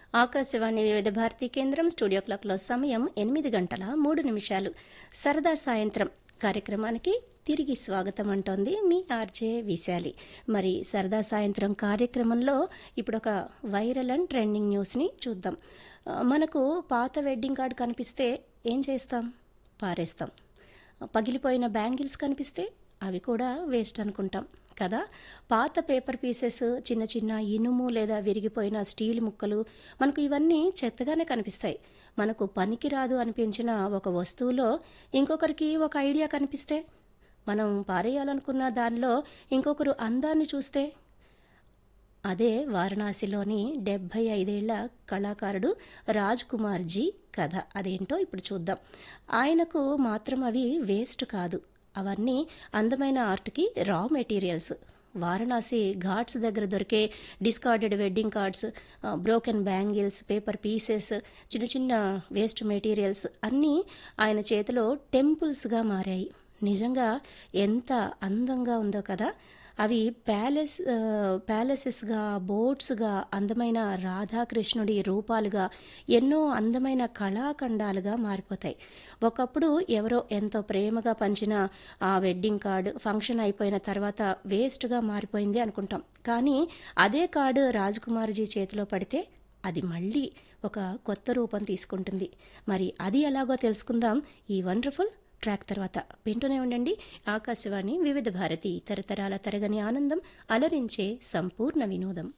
ఆకాశవాణి వివిధ భారతి కేంద్రం స్టూడియో క్లాక్లో సమయం ఎనిమిది గంటల మూడు నిమిషాలు సరదా సాయంత్రం కార్యక్రమానికి తిరిగి స్వాగతం అంటోంది మీ ఆర్జే విశాలి మరి సరదా సాయంత్రం కార్యక్రమంలో ఇప్పుడు ఒక వైరల్ అండ్ ట్రెండింగ్ న్యూస్ని చూద్దాం ఆ, మనకు పాత వెడ్డింగ్ కార్డ్ కనిపిస్తే ఏం చేస్తాం పారేస్తాం పగిలిపోయిన బ్యాంగిల్స్ కనిపిస్తే అవి కూడా వేస్ట్ అనుకుంటాం కదా పాత పేపర్ పీసెస్ చిన్న చిన్న ఇనుము లేదా విరిగిపోయిన స్టీల్ ముక్కలు మనకు ఇవన్నీ చెత్తగానే కనిపిస్తాయి మనకు పనికి రాదు అనిపించిన ఒక వస్తువులో ఇంకొకరికి ఒక ఐడియా కనిపిస్తే మనం పారేయాలనుకున్న దానిలో ఇంకొకరు అందాన్ని చూస్తే అదే వారణాసిలోని డెబ్భై ఐదేళ్ల కళాకారుడు రాజ్ కుమార్ జీ కథ అదేంటో ఇప్పుడు చూద్దాం ఆయనకు మాత్రం అవి వేస్ట్ కాదు అవన్నీ అందమైన ఆర్ట్కి రా మెటీరియల్స్ వారణాసి ఘాట్స్ దగ్గర దొరికే discarded wedding cards broken bangles paper pieces చిన్న చిన్న వేస్ట్ మెటీరియల్స్ అన్నీ ఆయన చేతిలో టెంపుల్స్గా మారాయి నిజంగా ఎంత అందంగా ఉందో కదా అవి ప్యాలెస్ ఆ, ప్యాలెసెస్గా బోట్స్గా అందమైన రాధాకృష్ణుడి రూపాలుగా ఎన్నో అందమైన కళాఖండాలుగా మారిపోతాయి ఒకప్పుడు ఎవరో ఎంతో ప్రేమగా పంచిన ఆ వెడ్డింగ్ కార్డు ఫంక్షన్ అయిపోయిన తర్వాత వేస్ట్గా మారిపోయింది అనుకుంటాం కానీ అదే కార్డు రాజకుమార్జీ చేతిలో పడితే అది మళ్ళీ ఒక కొత్త రూపం తీసుకుంటుంది మరి అది ఎలాగో తెలుసుకుందాం ఈ వండర్ఫుల్ ట్రాక్ తర్వాత వింటూనే ఉండండి ఆకాశవాణి వివిధ భారతి తరతరాల తరగని ఆనందం అలరించే సంపూర్ణ వినోదం